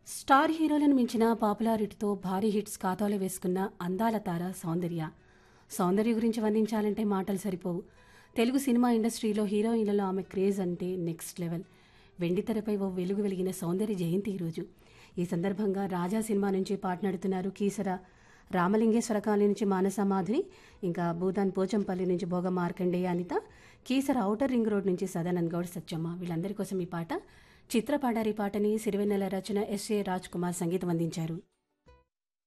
star హీరోలను మించిన పాపులారిటీతో భారీ hits ఖాతాలో వేసుకున్న అందాల తార సౌందర్య సౌందర్య గురించి వర్ణించాలంటే మాటలు సరిపోవు తెలుగు సినిమా ఇండస్ట్రీలో హీరోయిన్లలో ఆమె క్రేజ్ అంటే నెక్స్ట్ లెవెల్ వెండితెరపై ఓ వెలుగు వెలిగిన సౌందర్య జయంతి ఈరోజు ఈ సందర్భంగా రాజా సినిమా నుంచి పాటనాడుతున్నారు కీసర రామలింగేశ్వర కాలనీ నుంచి మానస మాధురి ఇంకా భూతాన్ పోచంపల్లి నుంచి Bhoga Markandeya Anitha Keesara outer ring road నుంచి సదానంద్ గౌడ్ సత్యమ్మ వీళ్ళందరి కోసం ఈ పాట చిత్రపాడారి పాటని సిరివెన్నెల రచన ఎస్ఏ రాజ్ కుమార్ సంగీతం అందించారు